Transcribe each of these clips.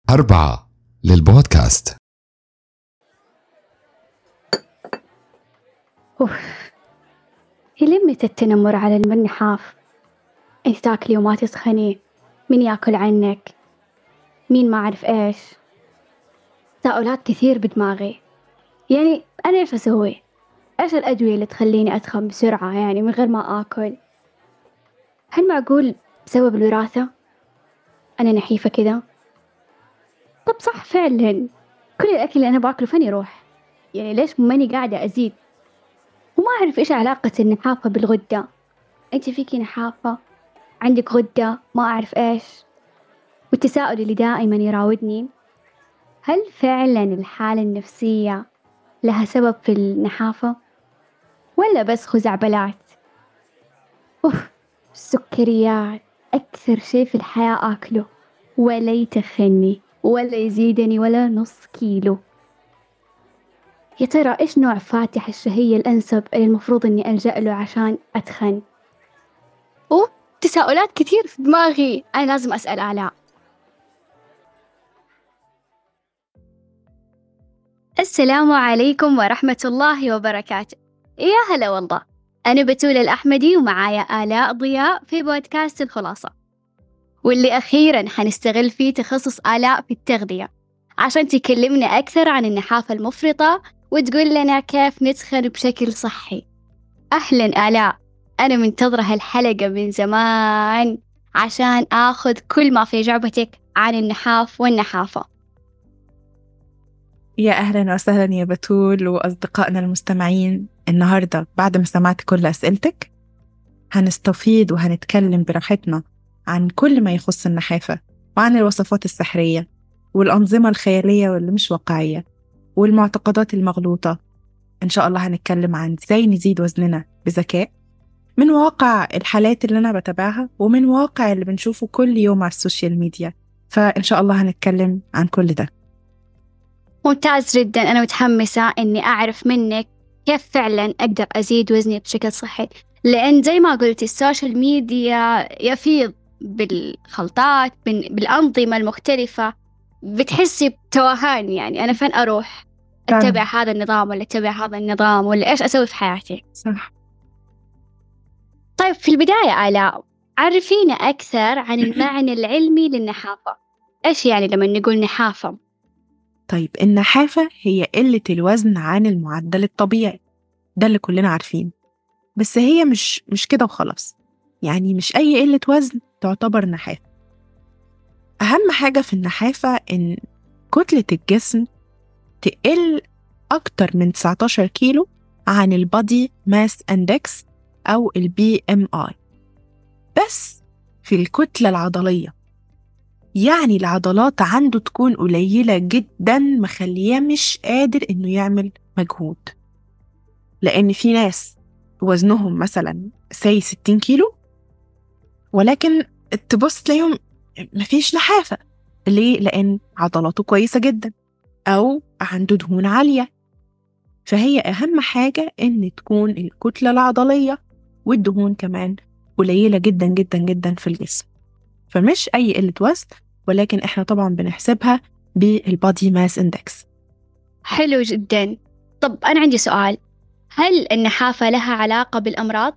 أربعة للبودكاست أوف إلى متى التنمر على المنحاف؟ أنت تاكلي وما تسخني مين ياكل عنك؟ مين ما أعرف إيش؟ تساؤلات كثير بدماغي يعني أنا إيش أسوي؟ إيش الأدوية اللي تخليني أتخن بسرعة يعني من غير ما آكل؟ هل معقول بسبب الوراثة؟ أنا نحيفة كذا؟ طب صح فعلا كل الأكل اللي أنا باكله فين يروح؟ يعني ليش ماني قاعدة أزيد؟ وما أعرف إيش علاقة النحافة بالغدة أنت فيكي نحافة عندك غدة ما أعرف إيش والتساؤل اللي دائما يراودني هل فعلا الحالة النفسية لها سبب في النحافة ولا بس خزعبلات أوف السكريات أكثر شي في الحياة أكله ولا يتخني ولا يزيدني ولا نص كيلو يا ترى إيش نوع فاتح الشهية الأنسب اللي المفروض إني ألجأ له عشان أتخن؟ أوه تساؤلات كثير في دماغي أنا لازم أسأل آلاء السلام عليكم ورحمة الله وبركاته يا هلا والله أنا بتول الأحمدي ومعايا آلاء ضياء في بودكاست الخلاصة واللي أخيرا حنستغل فيه تخصص آلاء في التغذية عشان تكلمنا أكثر عن النحافة المفرطة وتقول لنا كيف ندخل بشكل صحي أهلا آلاء أنا منتظرة هالحلقة من زمان عشان آخذ كل ما في جعبتك عن النحاف والنحافة يا أهلا وسهلا يا بتول وأصدقائنا المستمعين النهاردة بعد ما سمعت كل أسئلتك هنستفيد وهنتكلم براحتنا عن كل ما يخص النحافة وعن الوصفات السحرية والأنظمة الخيالية واللي مش واقعية والمعتقدات المغلوطة إن شاء الله هنتكلم عن إزاي نزيد وزننا بذكاء من واقع الحالات اللي أنا بتابعها ومن واقع اللي بنشوفه كل يوم على السوشيال ميديا فإن شاء الله هنتكلم عن كل ده ممتاز جدا أنا متحمسة إني أعرف منك كيف فعلا أقدر أزيد وزني بشكل صحي لأن زي ما قلتي السوشيال ميديا يفيض بالخلطات بالأنظمة المختلفة بتحسي بتوهان يعني أنا فين أروح أتبع هذا النظام ولا أتبع هذا النظام ولا إيش أسوي في حياتي صح طيب في البداية آلاء عرفينا أكثر عن المعنى العلمي للنحافة إيش يعني لما نقول نحافة؟ طيب النحافة هي قلة الوزن عن المعدل الطبيعي ده اللي كلنا عارفين بس هي مش مش كده وخلاص يعني مش أي قلة وزن تعتبر نحافة أهم حاجة في النحافة إن كتلة الجسم تقل أكتر من 19 كيلو عن البادي ماس اندكس أو البي ام اي بس في الكتلة العضلية يعني العضلات عنده تكون قليلة جدا مخليه مش قادر إنه يعمل مجهود لأن في ناس وزنهم مثلا سي 60 كيلو ولكن تبص تلاقيهم مفيش نحافة ليه؟ لأن عضلاته كويسة جدا أو عنده دهون عالية فهي أهم حاجة إن تكون الكتلة العضلية والدهون كمان قليلة جدا جدا جدا في الجسم فمش أي قلة وزن ولكن إحنا طبعا بنحسبها بالبادي ماس اندكس حلو جدا طب أنا عندي سؤال هل النحافة لها علاقة بالأمراض؟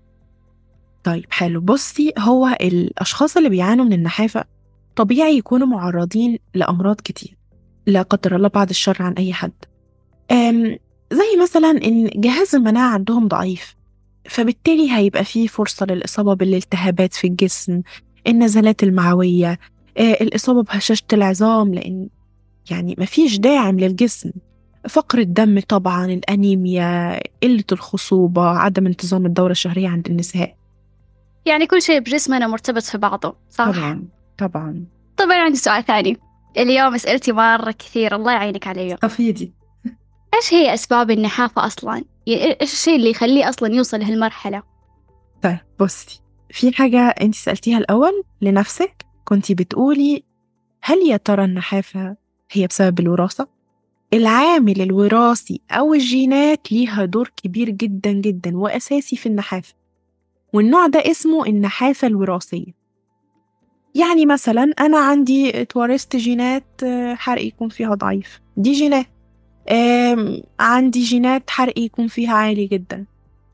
طيب حلو بصي هو الأشخاص اللي بيعانوا من النحافة طبيعي يكونوا معرضين لأمراض كتير لا قدر الله بعد الشر عن أي حد أم زي مثلا إن جهاز المناعة عندهم ضعيف فبالتالي هيبقى فيه فرصة للإصابة بالالتهابات في الجسم النزلات المعوية آه، الإصابة بهشاشة العظام لأن يعني مفيش داعم للجسم فقر الدم طبعا الأنيميا قلة الخصوبة عدم انتظام الدورة الشهرية عند النساء يعني كل شيء بجسمنا مرتبط في بعضه صح؟ طبعا طبعا طب أنا عندي سؤال ثاني اليوم أسئلتي مرة كثير الله يعينك علي أفيدي إيش هي أسباب النحافة أصلا؟ يعني إيش الشيء اللي يخليه أصلا يوصل لهالمرحلة؟ طيب بصي في حاجة أنت سألتيها الأول لنفسك كنتي بتقولي هل يا ترى النحافة هي بسبب الوراثة؟ العامل الوراثي أو الجينات ليها دور كبير جدا جدا وأساسي في النحافة والنوع ده اسمه النحافة الوراثية يعني مثلا أنا عندي اتورثت جينات آه، حرق يكون فيها ضعيف دي جينات آم، عندي جينات حرق يكون فيها عالي جدا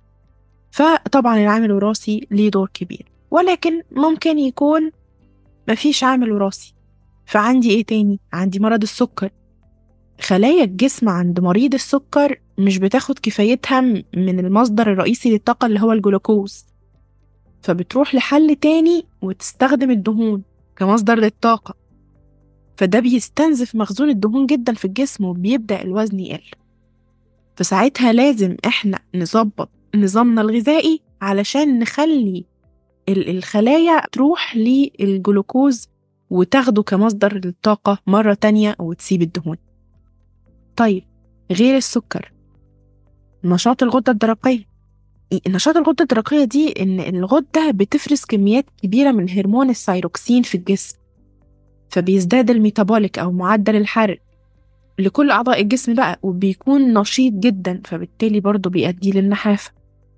فطبعا العامل الوراثي ليه دور كبير ولكن ممكن يكون مفيش عامل وراثي فعندي ايه تاني عندي مرض السكر خلايا الجسم عند مريض السكر مش بتاخد كفايتها م- من المصدر الرئيسي للطاقة اللي هو الجلوكوز فبتروح لحل تاني وتستخدم الدهون كمصدر للطاقة فده بيستنزف مخزون الدهون جدا في الجسم وبيبدأ الوزن يقل فساعتها لازم احنا نظبط نظامنا الغذائي علشان نخلي ال- الخلايا تروح للجلوكوز وتاخده كمصدر للطاقة مرة تانية وتسيب الدهون طيب غير السكر نشاط الغدة الدرقية نشاط الغدة الدرقية دي إن الغدة بتفرز كميات كبيرة من هرمون الثايروكسين في الجسم فبيزداد الميتابوليك أو معدل الحرق لكل أعضاء الجسم بقى وبيكون نشيط جدا فبالتالي برضه بيؤدي للنحافة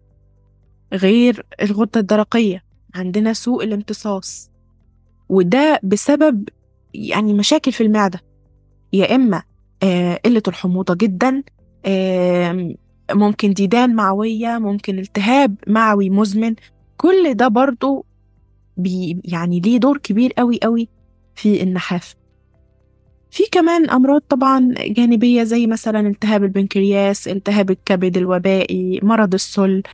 غير الغدة الدرقية عندنا سوء الامتصاص وده بسبب يعني مشاكل في المعدة يا إما آه، قلة الحموضة جدا آم، ممكن ديدان معوية ممكن التهاب معوي مزمن كل ده برضو بي يعني ليه دور كبير قوي قوي في النحافة في كمان أمراض طبعا جانبية زي مثلا التهاب البنكرياس التهاب الكبد الوبائي مرض السل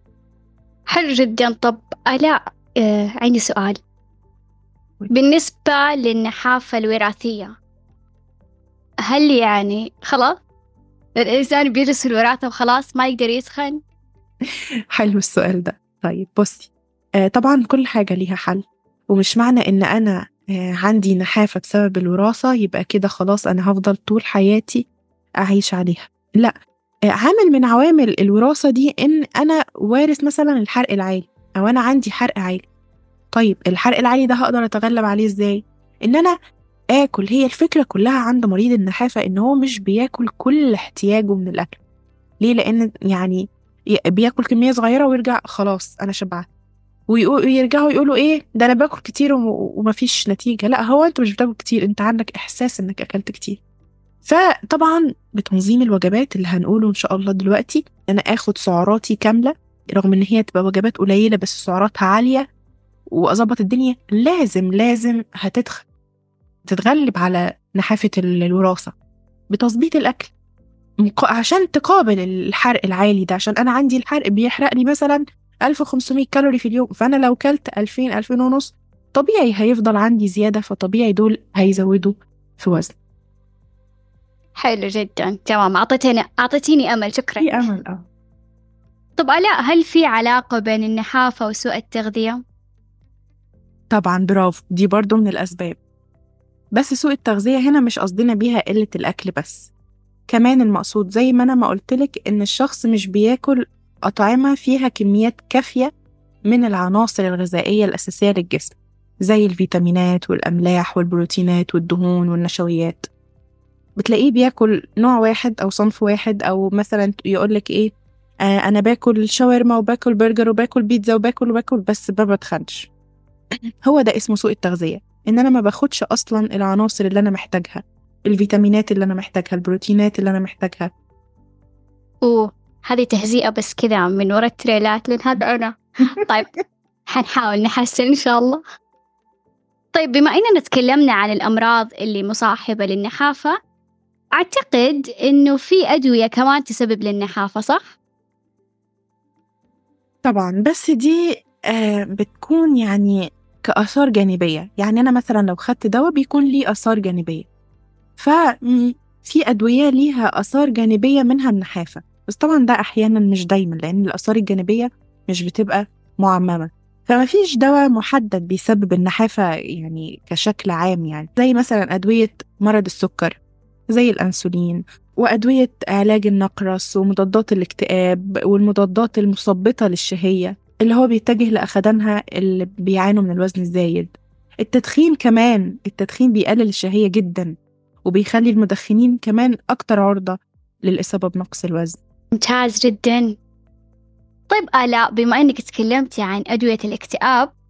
حلو جدا طب آلاء آه عندي سؤال بالنسبة للنحافة الوراثية هل يعني خلاص الإنسان بيجلس في الوراثة وخلاص ما يقدر يسخن حلو السؤال ده طيب بصي آه طبعا كل حاجة ليها حل ومش معنى إن أنا آه عندي نحافة بسبب الوراثة يبقى كده خلاص أنا هفضل طول حياتي أعيش عليها لا آه عامل من عوامل الوراثة دي إن أنا وارث مثلا الحرق العالي أو أنا عندي حرق عالي طيب الحرق العالي ده هقدر أتغلب عليه إزاي؟ إن أنا آكل هي الفكرة كلها عند مريض النحافة إن هو مش بياكل كل احتياجه من الأكل ليه؟ لأن يعني ي- بياكل كمية صغيرة ويرجع خلاص أنا شبعت ويقو- ويرجعوا يقولوا إيه ده أنا باكل كتير وم- ومفيش نتيجة لا هو أنت مش بتاكل كتير أنت عندك إحساس إنك أكلت كتير فطبعا بتنظيم الوجبات اللي هنقوله إن شاء الله دلوقتي أنا آخد سعراتي كاملة رغم إن هي تبقى وجبات قليلة بس سعراتها عالية وأظبط الدنيا لازم لازم هتدخل تتغلب على نحافة ال- الوراثة بتظبيط الأكل مق- عشان تقابل الحرق العالي ده عشان أنا عندي الحرق بيحرق لي مثلا 1500 كالوري في اليوم فأنا لو كلت 2000 2000 ونص طبيعي هيفضل عندي زيادة فطبيعي دول هيزودوا في وزن حلو جدا تمام أعطيتني أعطيتيني أمل شكرا أمل أه طب آلاء هل في علاقة بين النحافة وسوء التغذية؟ طبعا برافو دي برضو من الأسباب بس سوء التغذية هنا مش قصدنا بيها قلة الأكل بس كمان المقصود زي ما أنا ما قلتلك إن الشخص مش بياكل أطعمة فيها كميات كافية من العناصر الغذائية الأساسية للجسم زي الفيتامينات والأملاح والبروتينات والدهون والنشويات بتلاقيه بياكل نوع واحد أو صنف واحد أو مثلا يقولك إيه آه أنا باكل شاورما وباكل برجر وباكل بيتزا وباكل وباكل بس ما بتخنش هو ده اسمه سوء التغذية إن أنا ما باخدش أصلا العناصر اللي أنا محتاجها الفيتامينات اللي أنا محتاجها البروتينات اللي أنا محتاجها أوه هذه تهزيئة بس كذا من ورا التريلات لأن هذا أنا طيب حنحاول نحسن إن شاء الله طيب بما إننا تكلمنا عن الأمراض اللي مصاحبة للنحافة أعتقد إنه في أدوية كمان تسبب للنحافة صح؟ طبعا بس دي آه بتكون يعني كآثار جانبية يعني أنا مثلا لو خدت دواء بيكون ليه آثار جانبية ففي أدوية ليها آثار جانبية منها النحافة بس طبعا ده أحيانا مش دايما لأن الآثار الجانبية مش بتبقى معممة فما فيش دواء محدد بيسبب النحافة يعني كشكل عام يعني زي مثلا أدوية مرض السكر زي الأنسولين وأدوية علاج النقرس ومضادات الاكتئاب والمضادات المثبطة للشهية اللي هو بيتجه لأخدانها اللي بيعانوا من الوزن الزايد التدخين كمان التدخين بيقلل الشهية جدا وبيخلي المدخنين كمان أكتر عرضة للإصابة بنقص الوزن ممتاز جدا طيب آلاء بما إنك تكلمتي عن أدوية الاكتئاب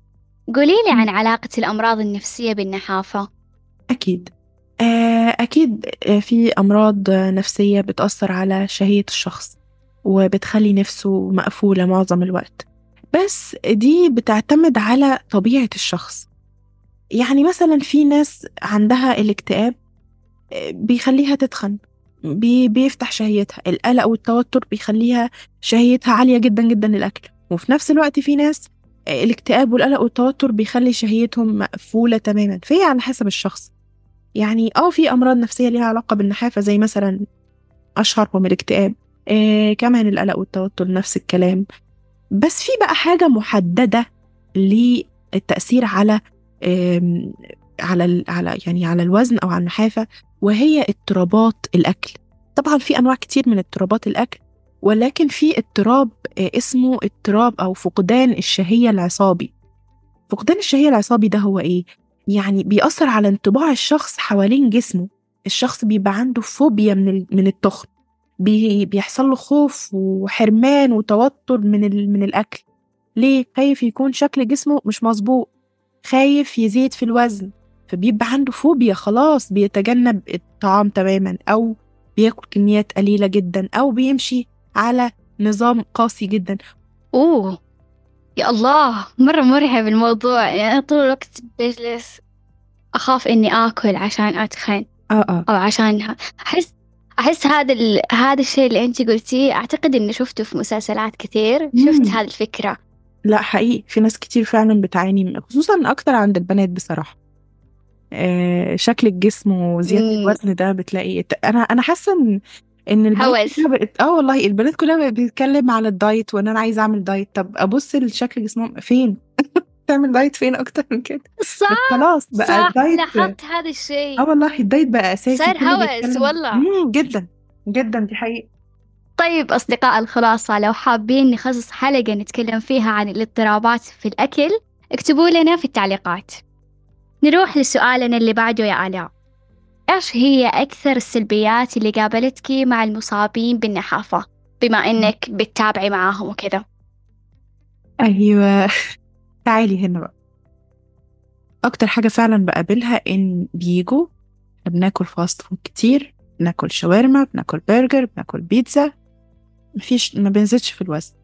قولي لي عن علاقة الأمراض النفسية بالنحافة أكيد آه، أكيد آه، في أمراض نفسية بتأثر على شهية الشخص وبتخلي نفسه مقفولة معظم الوقت بس دي بتعتمد على طبيعة الشخص يعني مثلا في ناس عندها الاكتئاب آه، بيخليها تتخن بي بيفتح شهيتها القلق والتوتر بيخليها شهيتها عالية جدا جدا للأكل وفي نفس الوقت في ناس آه، الاكتئاب والقلق والتوتر بيخلي شهيتهم مقفولة تماما فهي على حسب الشخص يعني اه في أمراض نفسية ليها علاقة بالنحافة زي مثلا أشهرهم الاكتئاب آه كمان القلق والتوتر نفس الكلام بس في بقى حاجة محددة للتأثير على آم، على ال- على يعني على الوزن أو على النحافة وهي اضطرابات الأكل طبعا في أنواع كتير من اضطرابات الأكل ولكن في اضطراب آه، اسمه اضطراب أو فقدان الشهية العصابي فقدان الشهية العصابي ده هو إيه؟ يعني بيأثر على انطباع الشخص حوالين جسمه الشخص بيبقى عنده فوبيا من ال- من التخن بي بيحصل له خوف وحرمان وتوتر من ال من الأكل ليه؟ خايف يكون شكل جسمه مش مظبوط خايف يزيد في الوزن فبيبقى عنده فوبيا خلاص بيتجنب الطعام تماما أو بياكل كميات قليلة جدا أو بيمشي على نظام قاسي جدا أوه يا الله مرة مرعب الموضوع يعني أنا طول الوقت بجلس أخاف إني آكل عشان أتخن اه اه أو عشان أحس أحس هذا ال... هذا الشيء اللي أنت قلتيه أعتقد إني شفته في مسلسلات كثير شفت مم. هذه الفكرة لا حقيقي في ناس كتير فعلا بتعاني من- خصوصا أكتر عند البنات بصراحة آه شكل الجسم وزيادة مم. الوزن ده بتلاقي أنا أنا حاسة إن إن البنات هوس. كلها بقت اه والله البنات كلها بقت بتتكلم على الدايت وإن أنا عايزة أعمل دايت طب أبص لشكل جسمهم فين؟ تعمل دايت فين أكتر من كده؟ صح بس خلاص بقى صح الدايت لاحظت هذا الشيء اه والله الدايت بقى أساسي صار كله هوس بيتكلم- والله. مم، جدا جدا دي حقيقة طيب أصدقاء الخلاصة لو حابين نخصص حلقة نتكلم فيها عن الاضطرابات في الأكل اكتبوا لنا في التعليقات نروح لسؤالنا اللي بعده يا آلاء إيش هي أكثر السلبيات اللي قابلتك مع المصابين بالنحافة بما إنك بتتابعي معاهم وكذا ايوه تعالي هنا بقى اكتر حاجه فعلا بقابلها ان بيجوا بناكل فاست فود كتير بناكل شاورما بناكل برجر بناكل بيتزا مفيش ما بنزلش في الوزن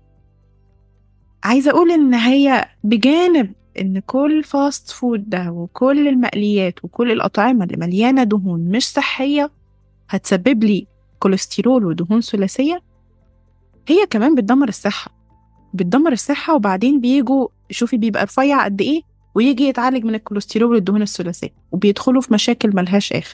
عايزه اقول ان هي بجانب ان كل فاست فود ده وكل المقليات وكل الاطعمه اللي مليانه دهون مش صحيه هتسبب لي كوليسترول ودهون ثلاثيه هي كمان بتدمر الصحه بتدمر الصحة وبعدين بيجوا شوفي بيبقى رفيع قد إيه ويجي يتعالج من الكوليسترول والدهون الثلاثية وبيدخلوا في مشاكل ملهاش آخر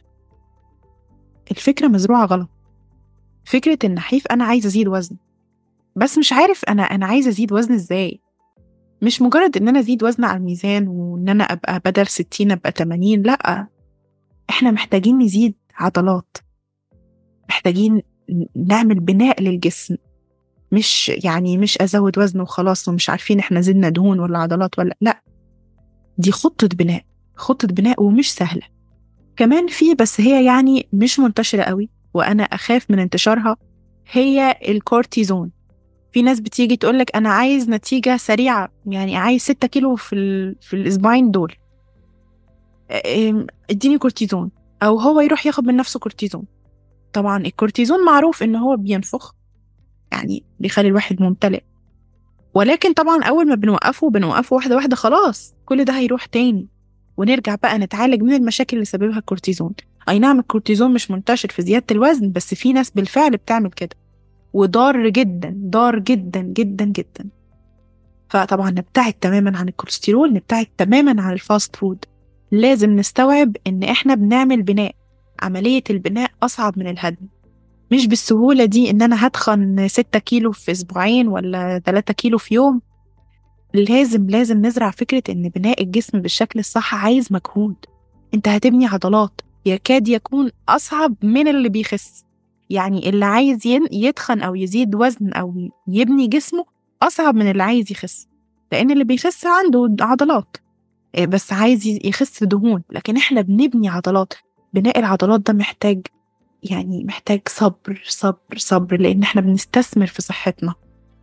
الفكرة مزروعة غلط فكرة النحيف أنا عايزة أزيد وزن بس مش عارف أنا أنا عايزة أزيد وزن إزاي مش مجرد إن أنا أزيد وزن على الميزان وإن أنا أبقى بدل 60 أبقى 80 لأ إحنا محتاجين نزيد عضلات محتاجين نعمل بناء للجسم مش يعني مش ازود وزن وخلاص ومش عارفين احنا زدنا دهون ولا عضلات ولا لا دي خطة بناء خطة بناء ومش سهلة كمان في بس هي يعني مش منتشرة قوي وانا اخاف من انتشارها هي الكورتيزون في ناس بتيجي تقولك انا عايز نتيجة سريعة يعني عايز 6 كيلو في, ال... في الاسبوعين دول ام، اديني كورتيزون او هو يروح ياخد من نفسه كورتيزون طبعا الكورتيزون معروف ان هو بينفخ يعني بيخلي الواحد ممتلئ ولكن طبعا أول ما بنوقفه بنوقفه واحدة واحدة خلاص كل ده هيروح تاني ونرجع بقى نتعالج من المشاكل اللي سببها الكورتيزون أي نعم الكورتيزون مش منتشر في زيادة الوزن بس في ناس بالفعل بتعمل كده وضار جدا ضار جدا جدا جدا فطبعا نبتعد تماما عن الكوليسترول نبتعد تماما عن الفاست فود لازم نستوعب إن إحنا بنعمل بناء عملية البناء أصعب من الهدم مش بالسهولة دي إن أنا هتخن ستة كيلو في أسبوعين ولا تلاتة كيلو في يوم لازم لازم نزرع فكرة إن بناء الجسم بالشكل الصح عايز مجهود أنت هتبني عضلات يكاد يكون أصعب من اللي بيخس يعني اللي عايز ين- يتخن أو يزيد وزن أو يبني جسمه أصعب من اللي عايز يخس لأن اللي بيخس عنده عضلات إيه، بس عايز ي- يخس دهون لكن إحنا بنبني عضلات بناء العضلات ده محتاج يعني محتاج صبر صبر صبر لأن احنا بنستثمر في صحتنا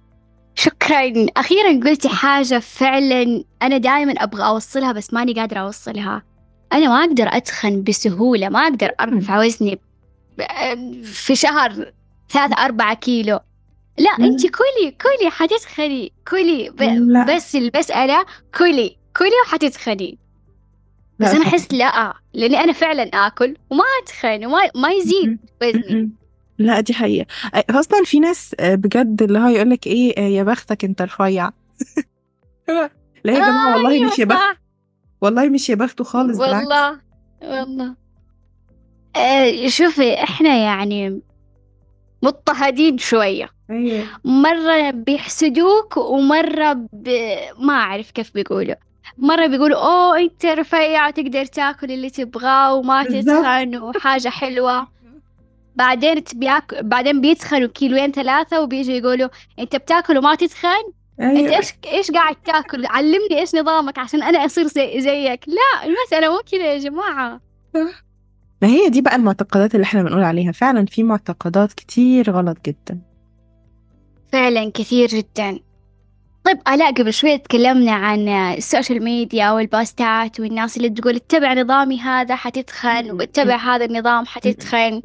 شكرا أخيرا قلتي حاجة فعلا أنا دائما أبغى أوصلها بس ماني قادرة أوصلها أنا ما أقدر أتخن بسهولة ما أقدر أرفع وزني ب- في شهر ثلاثة أربعة كيلو لا مم. أنت كلي كلي حتتخني كلي ب... لا. بس المسألة كلي كلي وحتتخني بس لا أنا طبعاً. أحس لا لأني أنا فعلا آكل وما أتخن وما ما يزيد وزني م-م. لا دي حقيقة أ- أصلا في ناس آه، بجد اللي هو يقولك إيه آه، يا بختك أنت رفيع لا يا جماعة والله أيوة مش يا بخت صح. والله مش يا بخته خالص بالعكس والله والله آه شوفي احنا يعني مضطهدين شوية أيوة مرة بيحسدوك ومرة ب... ما أعرف كيف بيقولوا مرة بيقولوا أوه أنت رفيع تقدر تاكل اللي تبغاه وما بالظبط. تتخن وحاجة حلوة بعدين بياك... بعدين بيتخنوا كيلوين ثلاثة وبيجوا يقولوا أنت بتاكل وما تتخن أنت أيوة إيش إيش قاعد تاكل علمني إيش نظامك عشان أنا أصير زي... زيك لا المسألة مو كذا يا جماعة ما هي دي بقى المعتقدات اللي احنا بنقول عليها فعلا في معتقدات كتير غلط جدا فعلا كثير جدا طيب آلاء قبل شوي تكلمنا عن السوشيال ميديا والبوستات والناس اللي تقول اتبع نظامي هذا حتتخن واتبع هذا النظام حتتخن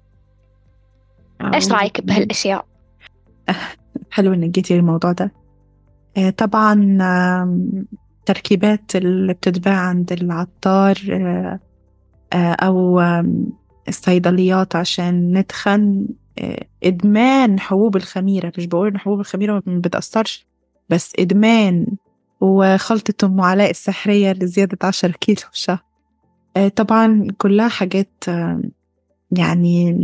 ايش رايك بهالاشياء حلو انك جيتي للموضوع ده آه، طبعا آم، تركيبات اللي بتتباع عند العطار آه، آه، او آم، الصيدليات عشان نتخن آه، ادمان حبوب الخميره مش بقول ان حبوب الخميره ما بتاثرش بس ادمان وخلطة ام علاء السحريه لزياده 10 كيلو في الشهر آه، طبعا كلها حاجات آه، يعني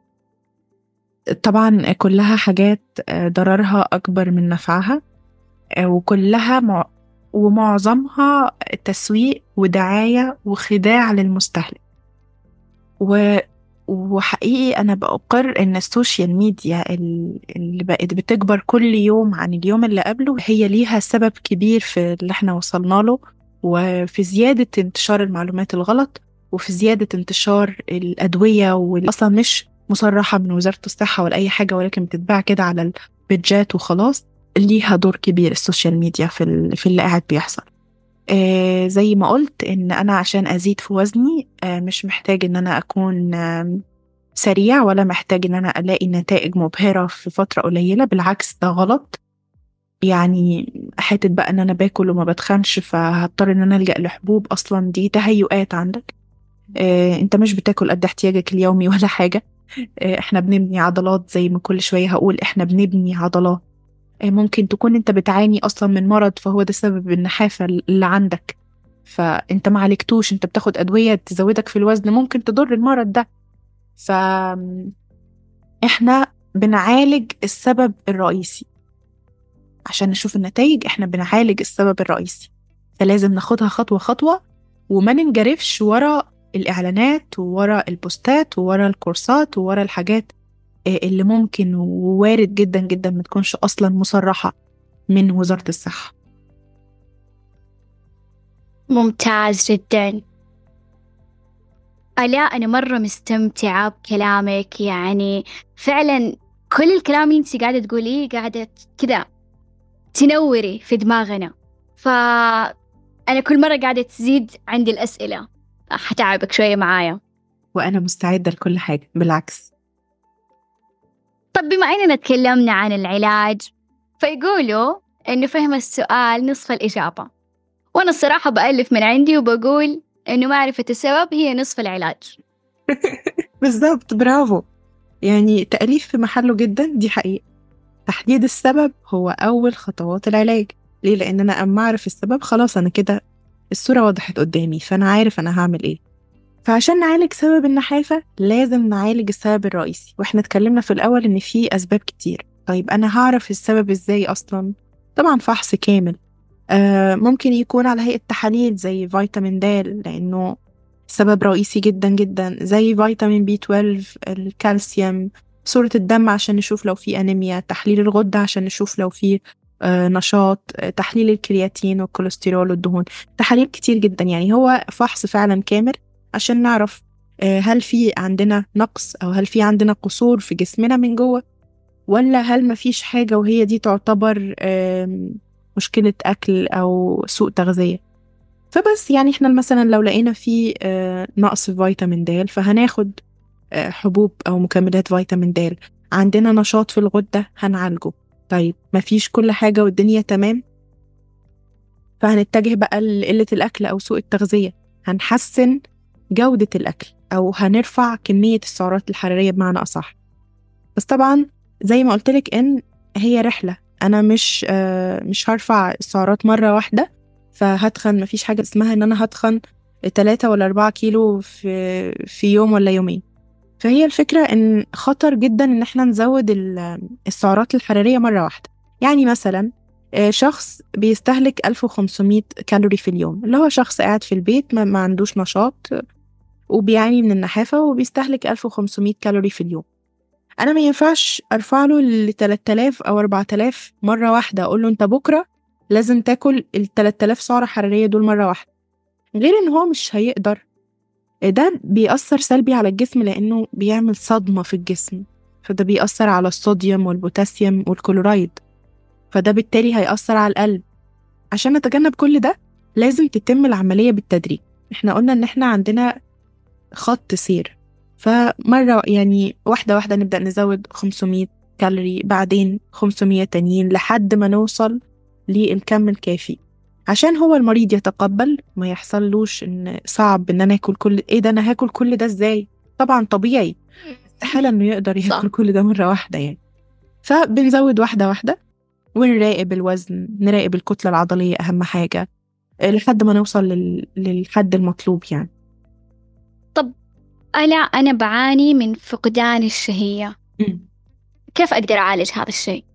طبعا كلها حاجات آه، ضررها أكبر من نفعها آه، وكلها مع ومعظمها تسويق ودعاية وخداع للمستهلك و وحقيقي أنا بأقر إن السوشيال ميديا ال- اللي بقت بتكبر كل يوم عن اليوم اللي قبله هي ليها سبب كبير في اللي احنا وصلنا له وفي زيادة انتشار المعلومات الغلط وفي زيادة انتشار الأدوية واللي أصلا مش مصرحة من وزارة الصحة ولا أي حاجة ولكن بتتباع كده على البيدجات وخلاص ليها دور كبير السوشيال ميديا في, ال- في اللي قاعد بيحصل آه زي ما قلت إن أنا عشان أزيد في وزني آه مش محتاج إن أنا أكون آه سريع ولا محتاج إن أنا ألاقي نتائج مبهرة في فترة قليلة بالعكس ده غلط يعني حتة بقى إن أنا باكل وما بتخنش فهضطر إن أنا ألجأ لحبوب أصلا دي تهيؤات عندك آه أنت مش بتاكل قد احتياجك اليومي ولا حاجة آه، احنا بنبني عضلات زي ما كل شوية هقول احنا بنبني عضلات آه، ممكن تكون انت بتعاني اصلا من مرض فهو ده سبب النحافة اللي عندك فانت ما عالجتوش انت بتاخد ادوية تزودك في الوزن ممكن تضر المرض ده ف احنا بنعالج السبب الرئيسي عشان نشوف النتائج احنا بنعالج السبب الرئيسي فلازم ناخدها خطوة خطوة وما ننجرفش ورا الإعلانات وورا البوستات وورا الكورسات وورا الحاجات آه، اللي ممكن ووارد جدا جدا ما تكونش أصلا مصرحة من وزارة الصحة ممتاز جدا آلاء أنا مرة مستمتعة بكلامك يعني فعلا كل الكلام اللي انت قاعدة تقوليه قاعدة كذا تنوري في دماغنا فأنا كل مرة قاعدة تزيد عندي الأسئلة حتعبك شوية معايا وأنا مستعدة لكل حاجة بالعكس طب بما إننا تكلمنا عن العلاج فيقولوا إنه فهم السؤال نصف الإجابة وأنا الصراحة بألف من عندي وبقول إنه معرفة السبب هي نصف العلاج بالظبط برافو يعني تأليف في محله جدا دي حقيقة تحديد السبب هو أول خطوات العلاج ليه؟ لأن أنا أما أعرف السبب خلاص أنا كده الصورة وضحت قدامي فأنا عارف أنا هعمل إيه فعشان نعالج سبب النحافة لازم نعالج السبب الرئيسي وإحنا اتكلمنا في الأول إن في أسباب كتير طيب أنا هعرف السبب إزاي أصلا طبعا فحص كامل آه ممكن يكون على هيئة تحاليل زي فيتامين د لأنه سبب رئيسي جدا جدا زي فيتامين بي 12 الكالسيوم صورة الدم عشان نشوف لو في أنيميا تحليل الغدة عشان نشوف لو في آه، نشاط آه، تحليل الكرياتين والكوليسترول والدهون تحاليل كتير جدا يعني هو فحص فعلا كامل عشان نعرف آه، هل في عندنا نقص أو هل في عندنا قصور في جسمنا من جوه ولا هل مفيش حاجة وهي دي تعتبر آم، مشكلة أكل أو سوء تغذية فبس يعني احنا مثلا لو لقينا في آه، نقص في فيتامين د فهناخد آه، حبوب أو مكملات فيتامين د عندنا نشاط في الغدة هنعالجه طيب مفيش كل حاجة والدنيا تمام فهنتجه بقى لقلة الأكل أو سوء التغذية هنحسن جودة الأكل أو هنرفع كمية السعرات الحرارية بمعنى أصح بس طبعا زي ما قلتلك إن هي رحلة أنا مش آه مش هرفع السعرات مرة واحدة فهتخن مفيش حاجة اسمها إن أنا هتخن تلاتة ولا أربعة كيلو في في يوم ولا يومين فهي الفكرة إن خطر جدا إن إحنا نزود ال- السعرات الحرارية مرة واحدة يعني مثلا آه، شخص بيستهلك 1500 كالوري في اليوم اللي هو شخص قاعد في البيت ما, ما عندوش نشاط وبيعاني من النحافة وبيستهلك 1500 كالوري في اليوم أنا ما ينفعش أرفع له ل 3000 أو 4000 مرة واحدة أقول له أنت بكرة لازم تاكل ال 3000 سعرة حرارية دول مرة واحدة غير إن هو مش هيقدر ده بيأثر سلبي على الجسم لأنه بيعمل صدمة في الجسم فده بيأثر على الصوديوم والبوتاسيوم والكلورايد فده بالتالي هيأثر على القلب عشان نتجنب كل ده لازم تتم العملية بالتدريج احنا قلنا ان احنا عندنا خط سير فمرة يعني واحدة واحدة نبدأ نزود 500 كالوري بعدين 500 تانيين لحد ما نوصل للكم الكافي عشان هو المريض يتقبل ما يحصلوش ان صعب ان انا اكل كل ايه ده انا هاكل كل ده ازاي طبعا طبيعي استحالة انه يقدر صح. ياكل كل ده مرة واحدة يعني فبنزود واحدة واحدة ونراقب الوزن نراقب الكتلة العضلية أهم حاجة آه، لحد ما نوصل لل... للحد المطلوب يعني ألا أنا بعاني من فقدان الشهية كيف أقدر أعالج هذا الشيء؟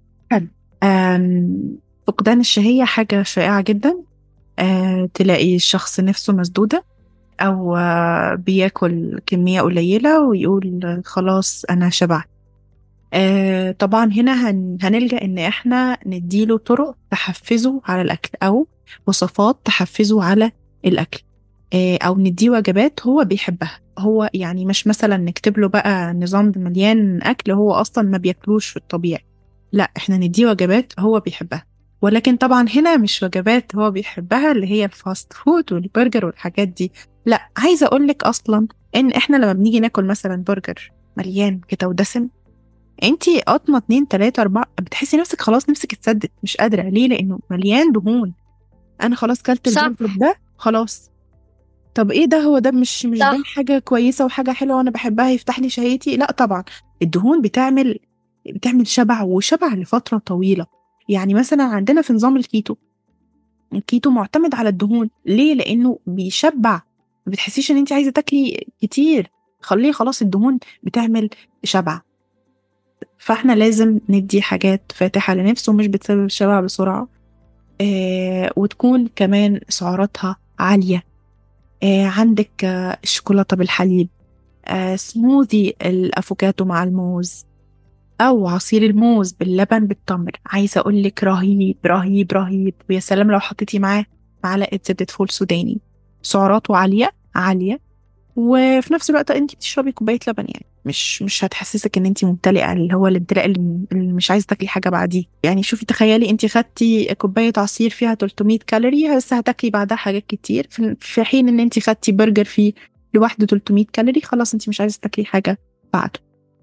آم، فقدان الشهية حاجة شائعة جدا آه، تلاقي الشخص نفسه مسدودة أو آه، بياكل كمية قليلة ويقول خلاص أنا شبعت آه، طبعا هنا هن... هنلجأ إن إحنا نديله طرق تحفزه على الأكل أو وصفات تحفزه على الأكل آه، أو نديه وجبات هو بيحبها هو يعني مش مثلا نكتب له بقى نظام مليان أكل هو أصلا ما بياكلوش في الطبيعي لا إحنا نديه وجبات هو بيحبها ولكن طبعا هنا مش وجبات هو بيحبها اللي هي الفاست فود والبرجر والحاجات دي لا عايزة أقولك أصلا إن إحنا لما بنيجي ناكل مثلا برجر مليان كده ودسم انتي قطمة اتنين تلاتة أربعة بتحسي نفسك خلاص نفسك اتسدت مش قادرة ليه لأنه مليان دهون أنا خلاص كلت صح. البرجر ده خلاص طب ايه ده هو ده مش مش صح. ده حاجة كويسة وحاجة حلوة وأنا بحبها يفتح لي شهيتي لا طبعا الدهون بتعمل بتعمل شبع وشبع لفترة طويلة يعني مثلا عندنا في نظام الكيتو الكيتو معتمد على الدهون ليه لأنه بيشبع ما بتحسيش ان انت عايزة تاكلي كتير خليه خلاص الدهون بتعمل شبع فاحنا لازم ندي حاجات فاتحة لنفسه مش بتسبب الشبع بسرعة آه وتكون كمان سعراتها عالية آه عندك آه الشوكولاتة بالحليب آه سموذي الأفوكاتو مع الموز أو عصير الموز باللبن بالتمر عايزة أقولك رهيب رهيب رهيب ويا سلام لو حطيتي معاه معلقة زبدة فول سوداني سعراته عالية عالية وفي نفس الوقت انت بتشربي كوبايه لبن يعني مش مش هتحسسك ان انت ممتلئه اللي هو الامتلاء اللي اللي مش عايزه تاكلي حاجه بعديه يعني شوفي تخيلي انت خدتي كوبايه عصير فيها 300 كالوري بس هتاكلي بعدها حاجات كتير في- في حين ان انت خدتي برجر فيه لوحده 300 كالوري خلاص انت مش عايزه تاكلي حاجه بعده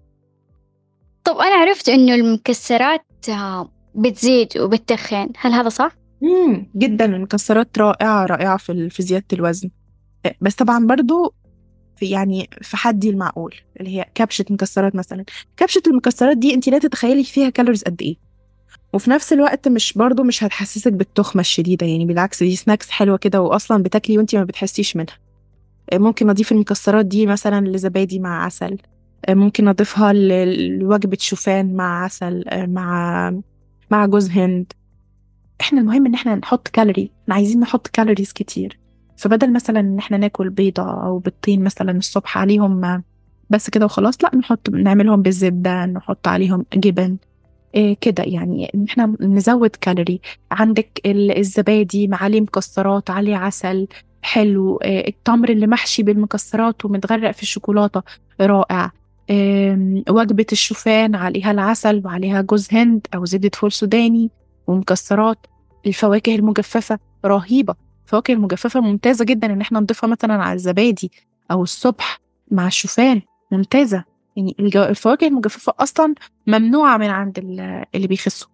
طب أنا عرفت إنه المكسرات آه، بتزيد وبتتخن هل هذا صح؟ امم جدا المكسرات رائعه رائعه في ال- في زياده الوزن بس طبعا برضو في يعني في حدي المعقول اللي هي كبشه مكسرات مثلا كبشه المكسرات دي انت لا تتخيلي فيها كالوريز قد ايه وفي نفس الوقت مش برضو مش هتحسسك بالتخمه الشديده يعني بالعكس دي سناكس حلوه كده واصلا بتاكلي وانت ما بتحسيش منها ممكن اضيف المكسرات دي مثلا لزبادي مع عسل ممكن اضيفها ل- لوجبه شوفان مع عسل مع مع جوز هند احنا المهم ان احنا نحط كالوري احنا عايزين نحط كالوريز كتير فبدل مثلا ان احنا ناكل بيضة او بيضتين مثلا الصبح عليهم بس كده وخلاص لا نحط نعملهم بالزبدة نحط عليهم جبن إيه كده يعني ان احنا نزود كالوري عندك ال- الزبادي مع عليه مكسرات عليه عسل حلو إيه التمر اللي محشي بالمكسرات ومتغرق في الشوكولاتة رائع آم، وجبة الشوفان عليها العسل وعليها جوز هند أو زبدة فول سوداني ومكسرات الفواكه المجففة رهيبة الفواكه المجففة ممتازة جدا إن احنا نضيفها مثلا على الزبادي أو الصبح مع الشوفان ممتازة يعني الجو- الفواكه المجففة أصلا ممنوعة من عند ال- اللي بيخسوا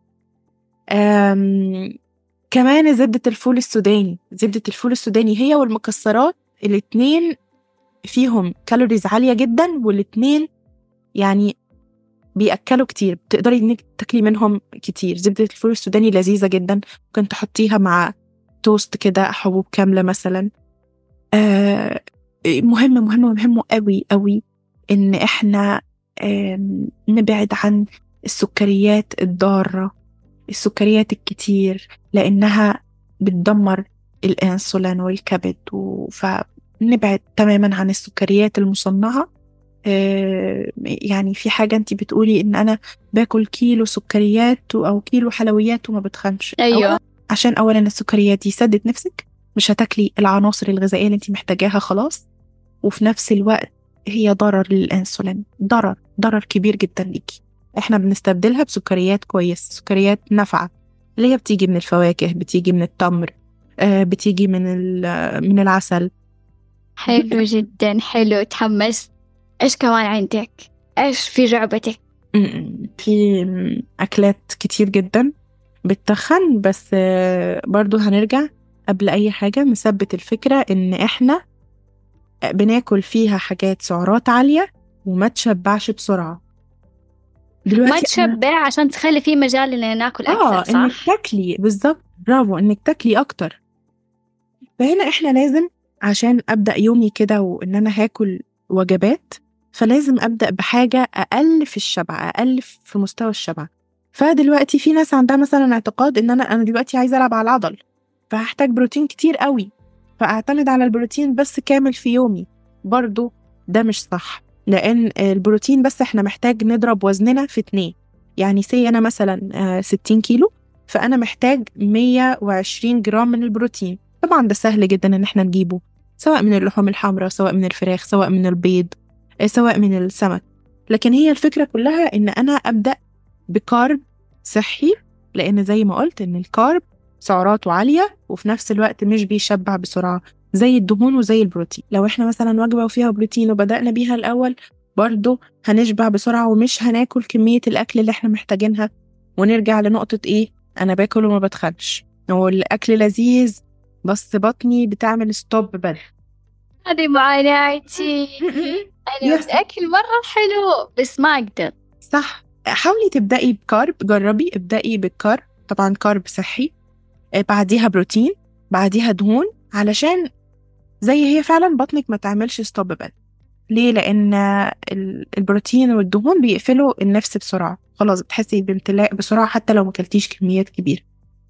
آم، كمان زبدة الفول السوداني زبدة الفول السوداني هي والمكسرات الاتنين فيهم كالوريز عالية جدا والاتنين يعني بيأكلوا كتير بتقدري انك تاكلي منهم كتير زبدة الفول السوداني لذيذة جدا ممكن تحطيها مع توست كده حبوب كاملة مثلا آه مهم مهم مهم قوي قوي ان احنا آم، نبعد عن السكريات الضارة السكريات الكتير لأنها بتدمر الأنسولين والكبد و- فنبعد تماما عن السكريات المصنعة آه، يعني في حاجة أنت بتقولي إن أنا باكل كيلو سكريات أو كيلو حلويات وما بتخنش أيوة. أولاً عشان أولا السكريات دي سدت نفسك مش هتاكلي العناصر الغذائية اللي أنت محتاجاها خلاص وفي نفس الوقت هي ضرر للأنسولين ضرر ضرر كبير جدا ليكي احنا بنستبدلها بسكريات كويس سكريات نافعة اللي هي بتيجي من الفواكه بتيجي من التمر آه، بتيجي من ال- من العسل حلو جدا حلو تحمست إيش كمان عندك؟ إيش في جعبتك؟ م- في م- أكلات كتير جدا بتخن بس آه، برضو هنرجع قبل أي حاجة نثبت الفكرة إن إحنا بناكل فيها حاجات سعرات عالية وما تشبعش بسرعة دلوقتي ما أنا- تشبع عشان تخلي في مجال إننا ناكل اه أكثر انك صح؟ تاكلي بالظبط برافو انك تاكلي اكتر فهنا احنا لازم عشان ابدا يومي كده وان انا هاكل وجبات فلازم ابدا بحاجه اقل في الشبع اقل في مستوى الشبع فدلوقتي في ناس عندها مثلا اعتقاد ان انا انا دلوقتي عايزه العب على العضل فهحتاج بروتين كتير قوي فاعتمد على البروتين بس كامل في يومي برضو ده مش صح لان البروتين بس احنا محتاج نضرب وزننا في اتنين يعني سي انا مثلا آه، 60 كيلو فانا محتاج 120 جرام من البروتين طبعا ده سهل جدا ان احنا نجيبه سواء من اللحوم الحمراء سواء من الفراخ سواء من البيض آه، سواء من السمك لكن هي الفكرة كلها ان انا ابدأ بكارب صحي لان زي ما قلت ان الكارب سعراته عالية وفي نفس الوقت مش بيشبع بسرعة زي الدهون وزي البروتين لو احنا مثلا وجبة وفيها بروتين وبدأنا بيها الأول برضه هنشبع بسرعة ومش هناكل كمية الأكل اللي احنا محتاجينها ونرجع لنقطة ايه أنا باكل وما بتخنش هو الأكل لذيذ بس بطني بتعمل ستوب بدري هذه معاناتي أنا يس. الأكل مرة حلو بس ما أقدر صح حاولي تبدأي بكارب جربي ابدأي بالكارب طبعا كارب صحي آه، بعديها بروتين بعديها دهون علشان زي هي فعلا بطنك ما تعملش ستوب بدري ليه لأن ال- البروتين والدهون بيقفلوا النفس بسرعة خلاص بتحسي بامتلاء بسرعة حتى لو ما كلتيش كميات كبيرة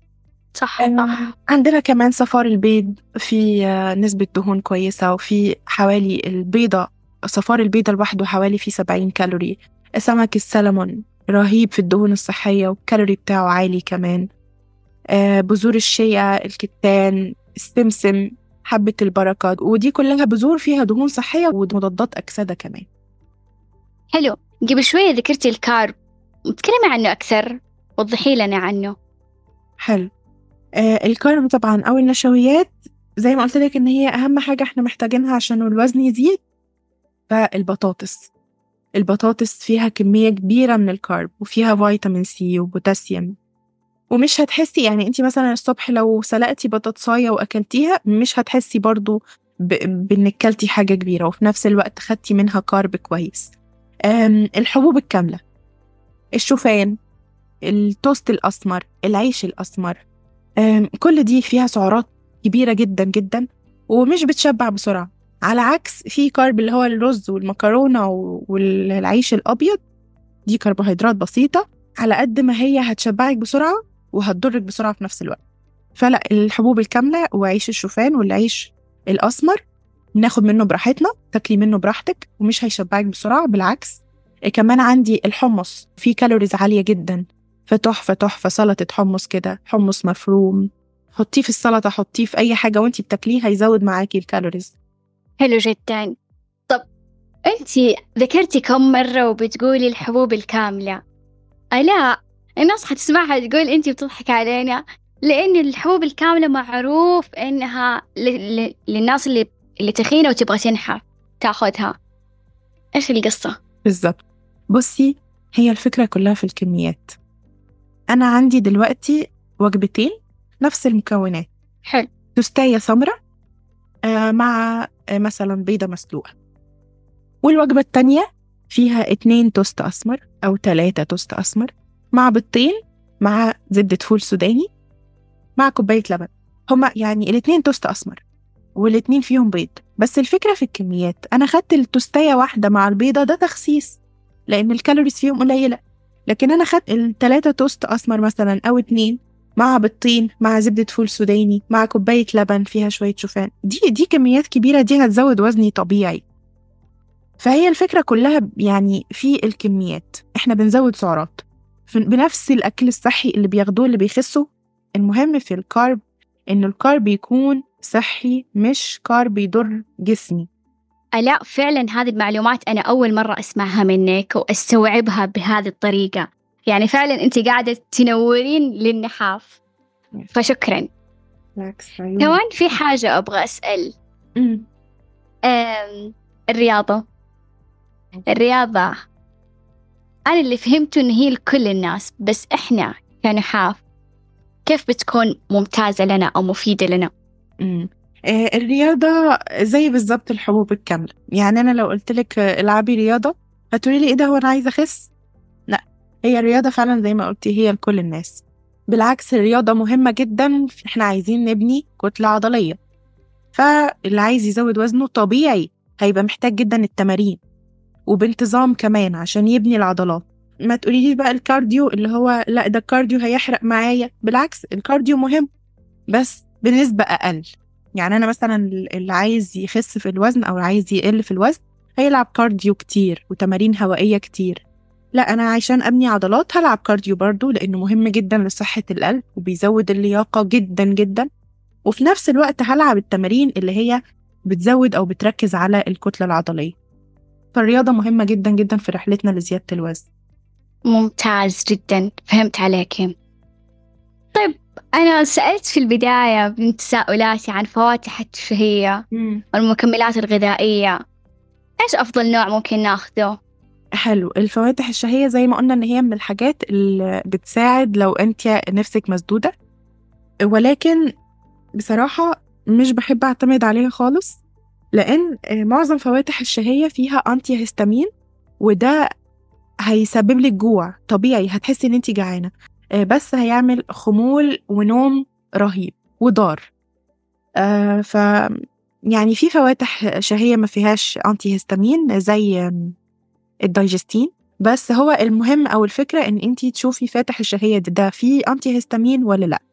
صح صح عندنا كمان صفار البيض في آه، نسبة دهون كويسة وفي حوالي البيضة صفار البيضة لوحده حوالي فيه 70 كالوري سمك السلمون رهيب في الدهون الصحية والكالوري بتاعه عالي كمان آه، بذور الشيا الكتان السمسم حبة البركة ودي كلها بذور فيها دهون صحية ومضادات أكسدة كمان حلو قبل شوية ذكرتي الكارب تكلمي عنه أكثر وضحي لنا عنه حلو آه الكارب طبعا أو النشويات زي ما قلت لك إن هي أهم حاجة إحنا محتاجينها عشان الوزن يزيد فالبطاطس البطاطس فيها كمية كبيرة من الكارب وفيها فيتامين سي وبوتاسيوم ومش هتحسي يعني انت مثلا الصبح لو سلقتي بطاطساية واكلتيها مش هتحسي برضو ب- بانك كلتي حاجة كبيرة وفي نفس الوقت خدتي منها كارب كويس أم، الحبوب الكاملة الشوفان التوست الأسمر العيش الأسمر أم، كل دي فيها سعرات كبيرة جدا جدا ومش بتشبع بسرعة على عكس في كارب اللي هو الرز والمكرونة و- والعيش الأبيض دي كربوهيدرات بسيطة على قد ما هي هتشبعك بسرعة وهتضرك بسرعة في نفس الوقت فلا الحبوب الكاملة وعيش الشوفان والعيش الأسمر ناخد منه براحتنا تاكلي منه براحتك ومش هيشبعك بسرعة بالعكس كمان عندي الحمص فيه كالوريز عالية جدا فتحفة تحفة سلطة حمص كده حمص مفروم حطيه في السلطة حطيه في أي حاجة وانتي بتاكليه هيزود معاكي الكالوريز حلو جدا طب أنت ذكرتي كم مرة وبتقولي الحبوب الكاملة ألا الناس حتسمعها تقول أنت بتضحك علينا لأن الحبوب الكاملة معروف إنها ل- ل- للناس اللي اللي تخينة وتبغى تنحف تاخذها إيش القصة؟ بالظبط بصي هي الفكرة كلها في الكميات أنا عندي دلوقتي وجبتين نفس المكونات حلو توستاية سمرة آه، مع آه، مثلا بيضة مسلوقة والوجبة التانية فيها اتنين توست أسمر أو تلاتة توست أسمر مع بيضتين مع زبدة فول سوداني مع كوباية لبن هما يعني الاتنين توست أسمر والاتنين فيهم بيض بس الفكرة في الكميات أنا خدت التوستاية واحدة مع البيضة ده تخسيس لأن الكالوريز فيهم قليلة لكن أنا خدت التلاتة توست أسمر مثلا أو اتنين مع بيضتين مع زبدة فول سوداني مع كوباية لبن فيها شوية شوفان دي دي كميات كبيرة دي هتزود وزني طبيعي فهي الفكرة كلها ب- يعني في الكميات احنا بنزود سعرات ف- بنفس الأكل الصحي اللي بياخدوه اللي بيخسوا المهم في الكارب إن الكارب يكون صحي مش كارب يضر جسمي لا فعلا هذه المعلومات أنا أول مرة أسمعها منك وأستوعبها بهذه الطريقة يعني فعلا أنت قاعدة تنورين للنحاف فشكرا كمان في حاجة أبغى أسأل أمم. أم الرياضة الرياضة أنا اللي فهمته إن هي لكل الناس بس إحنا كنحاف كيف بتكون ممتازة لنا أو مفيدة لنا أمم. آه، الرياضة زي بالظبط الحبوب الكاملة يعني أنا لو قلت لك آه، العبي رياضة هتقولي لي إيه ده هو أنا عايزة أخس لا هي الرياضة فعلا زي ما قلتي هي لكل الناس بالعكس الرياضة مهمة جدا إحنا عايزين نبني كتلة عضلية فاللي عايز يزود وزنه طبيعي هيبقى محتاج جدا التمارين وبانتظام كمان عشان يبني العضلات ما تقوليليش بقى الكارديو اللي هو لا ده الكارديو هيحرق معايا بالعكس الكارديو مهم بس بنسبة أقل يعني أنا مثلا اللي عايز يخس في الوزن أو عايز يقل في الوزن هيلعب كارديو كتير وتمارين هوائية كتير لا أنا عشان أبني عضلات هلعب كارديو برضو لأنه مهم جدا لصحة القلب وبيزود اللياقة جدا جدا وفي نفس الوقت هلعب التمارين اللي هي بتزود أو بتركز على الكتلة العضلية فالرياضة مهمة جدا جدا في رحلتنا لزيادة الوزن ممتاز جدا فهمت عليك طيب أنا سألت في البداية من تساؤلاتي عن فواتح الشهية والمكملات الغذائية إيش أفضل نوع ممكن ناخذه؟ حلو الفواتح الشهية زي ما قلنا إن هي من الحاجات اللي بتساعد لو أنت نفسك مسدودة ولكن بصراحة مش بحب أعتمد عليها خالص لأن معظم فواتح الشهية فيها أنتي هيستامين وده هيسبب لك جوع طبيعي هتحسي إن أنت جعانة بس هيعمل خمول ونوم رهيب وضار آه ف يعني في فواتح شهية ما فيهاش أنتي هيستامين زي الدايجستين بس هو المهم أو الفكرة إن أنتي تشوفي فاتح الشهية ده, ده فيه أنتي هيستامين ولا لأ